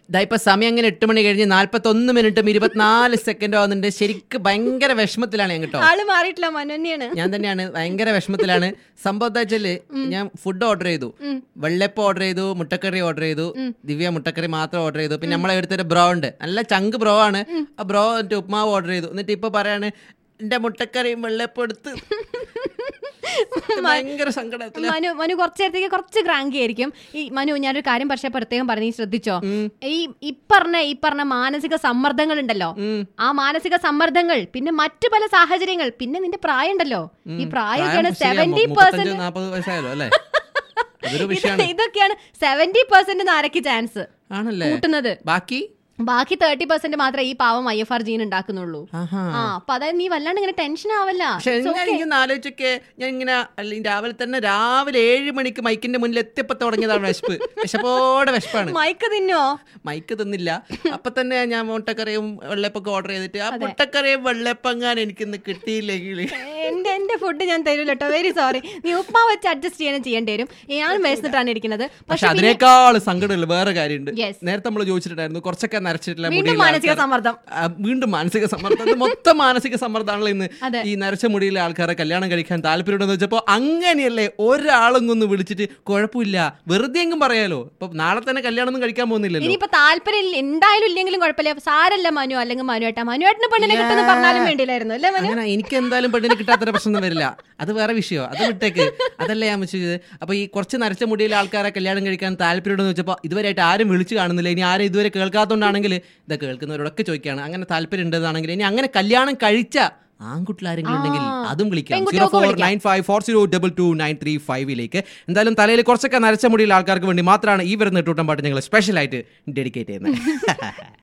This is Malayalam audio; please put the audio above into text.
ഇതാ ഇപ്പൊ സമയം അങ്ങനെ എട്ട് മണി കഴിഞ്ഞ് നാല്പത്തൊന്ന് മിനിറ്റും ഇരുപത്തിനാല് സെക്കൻഡും ആവുന്നുണ്ട് ശരിക്കും ഭയങ്കര വിഷമത്തിലാണ് ഞാൻ കേട്ടോ ആള് മാറിയിട്ടില്ല മനു തന്നെയാണ് ഞാൻ തന്നെയാണ് ഭയങ്കര വിഷമത്തിലാണ് സംഭവം എന്താ വെച്ചാല് ഞാൻ ഫുഡ് ഓർഡർ ചെയ്തു വെള്ളപ്പം ഓർഡർ ചെയ്തു മുട്ടക്കറി ഓർഡർ ചെയ്തു ദിവ്യ മുട്ടക്കറി മാത്രം ഓർഡർ ചെയ്തു പിന്നെ നമ്മളെ അടുത്തൊരു ബ്രോ ഉണ്ട് നല്ല ചങ്ക് ബ്രോ ആണ് ആ ബ്രോ എന്നിട്ട് ഉപ്മാവ് ഓർഡർ ചെയ്തു എന്നിട്ട് ഇപ്പൊ പറയാണ് എന്റെ മുട്ടക്കറിയും വെള്ളപ്പം എടുത്ത് ഭയങ്കര സങ്കടത്തില മനു മനു കുറച്ച് നേരത്തേക്ക് കുറച്ച് ക്രാങ്കി ആയിരിക്കും ഈ മനു ഞാനൊരു കാര്യം പക്ഷേ പ്രത്യേകം പറഞ്ഞു ശ്രദ്ധിച്ചോ ഈ ഈ പറഞ്ഞ ഈ പറഞ്ഞ മാനസിക സമ്മർദ്ദങ്ങൾ ഉണ്ടല്ലോ ആ മാനസിക സമ്മർദ്ദങ്ങൾ പിന്നെ മറ്റു പല സാഹചര്യങ്ങൾ പിന്നെ നിന്റെ പ്രായം ഉണ്ടല്ലോ ഈ പ്രായമൊക്കെയാണ് സെവന്റി പെർസെന്റ് നാപ്പത് വയസ്സായാലോ അല്ലേ അതൊരു വിഷയമാണ് ഇതൊക്കെയാണ് സെവന്റി പെർസെന്റ് നാരക്ക് ചാൻസ് ആണല്ലേ കൂട്ടുന്നത് ബാക്കി ബാക്കി തേർട്ടി പെർസെന്റ് മാത്രമേ ഈ പാവം ഐ എഫ് ആർ ജീൻ ഉണ്ടാക്കുന്നുള്ളൂ ആഹാ ആ അപ്പൊ അതായത് നീ വല്ലാണ്ട് ഇങ്ങനെ ടെൻഷൻ ആവല്ല പക്ഷെ ഞാൻ ഇങ്ങനെ ആലോചിച്ചൊക്കെ ഞാൻ ഇങ്ങനെ അല്ലെങ്കിൽ രാവിലെ തന്നെ രാവിലെ ഏഴ് മണിക്ക് മൈക്കിന്റെ മുന്നിൽ എത്തിയപ്പോ തുടങ്ങിയതാണ് വിശപ്പ് വിശപ്പോടെ വിശപ്പാണ് മയക്ക് തിന്നോ മൈക്ക് തിന്നില്ല അപ്പൊ തന്നെ ഞാൻ മുട്ടക്കറിയും വെള്ളപ്പൊക്കെ ഓർഡർ ചെയ്തിട്ട് ആ മുട്ടക്കറിയും വെള്ളപ്പങ്ങാൻ എനിക്കിന്ന് കിട്ടിയില്ലെങ്കിൽ എന്റെ എന്റെ ഫുഡ് ഞാൻ തരൂല കേട്ടോ വെരി സോറി നീ ഉപ്പ വെച്ച് അഡ്ജസ്റ്റ് ചെയ്യണം ചെയ്യേണ്ടി വരും ഞാൻ മേടിച്ചിട്ടാണ് ഇരിക്കുന്നത് പക്ഷെ പക്ഷെ അതിനേക്കാൾ സങ്കടമുള്ള വേറെ കാര്യമുണ്ട് Yes. നേരത്തെ നമ്മൾ ചോദിച്ചിട്ടുണ്ടായിരുന്നു കുറച്ചൊക്കെ നരച്ചിട്ടില്ല വീണ്ടും മുടിയുള്ള മാനസിക ആൾക്കാർ- സമ്മർദ്ദം ആ, വീണ്ടും മാനസിക സമ്മർദ്ദം ഇത് മൊത്തം മാനസിക സമ്മർദ്ദമാണല്ലോ ഇന്ന് അതെ. ഈ നരച്ച മുടിയിലെ ആൾക്കാരെ കല്യാണം കഴിക്കാൻ താല്പര്യമുണ്ടെന്ന് വെച്ചപ്പോ അങ്ങനെയല്ലേ ഒരാളെങ്ങൊന്ന് വിളിച്ചിട്ട് കുഴപ്പമില്ല വെറുതെ എങ്കും പറയാലോ ഇപ്പൊ നാളെ തന്നെ കല്യാണം ഒന്നും കഴിക്കാൻ പോകുന്നില്ലല്ലോ ഇനിയിപ്പോ താല്പര്യം ഇല്ല- എന്തായാലും ഇല്ലെങ്കിലും കുഴപ്പമില്ല സാരല്ല മനു അല്ലെങ്കിൽ മനുവേട്ടാ മനുവേട്ടന് പെണ്ണിനെ കിട്ടുന്ന പറഞ്ഞാലും വേണ്ടിയില്ലായിരുന്നു അല്ലേ മനു അങ്ങനെ എനിക്ക് എന്തായാലും പെണ്ണിനെ കിട്ടാത്തൊരു പ്രശ്നം വരില്ല അത് വേറെ വിഷയോ അത് വിട്ടേക്ക് അതല്ല ഞാൻ വെച്ചത് അപ്പൊ ഈ കുറച്ച് നരച്ച മുടിയിലെ ആൾക്കാരെ കല്യാണം കഴിക്കാൻ താല്പര്യമുണ്ടെന്ന് വെച്ചപ്പോൾ ഇതുവരെയായിട്ട് ആരും വിളിച്ചു കാണുന്നില്ല ഇനി ആരും ഇതുവരെ കേൾക്കാത്തതുകൊണ്ടാണെങ്കിൽ ഇത് കേൾക്കുന്നവരോടൊക്കെ ചോദിക്കുകയാണ് അങ്ങനെ താല്പര്യം ഉണ്ടെന്നാണെങ്കിൽ ഇനി അങ്ങനെ കല്യാണം കഴിച്ച ആൺകുട്ടിലാരെങ്കിലും ഉണ്ടെങ്കിൽ അതും വിളിക്കാം സീറോ പെൺകുട്ടികൾക്ക് four nine five four zero double two nine three ഫൈവിലേക്ക് എന്തായാലും തലയിൽ കുറച്ചൊക്കെ നരച്ച മുടിയുള്ള ആൾക്കാർക്ക് വേണ്ടി മാത്രമാണ് ഈ വരുന്ന ടൂട്ടം പാട്ട് ഞങ്ങൾ സ്പെഷ്യലായിട്ട് ഡെഡിക്കേറ്റ് ചെയ്യുന്നത്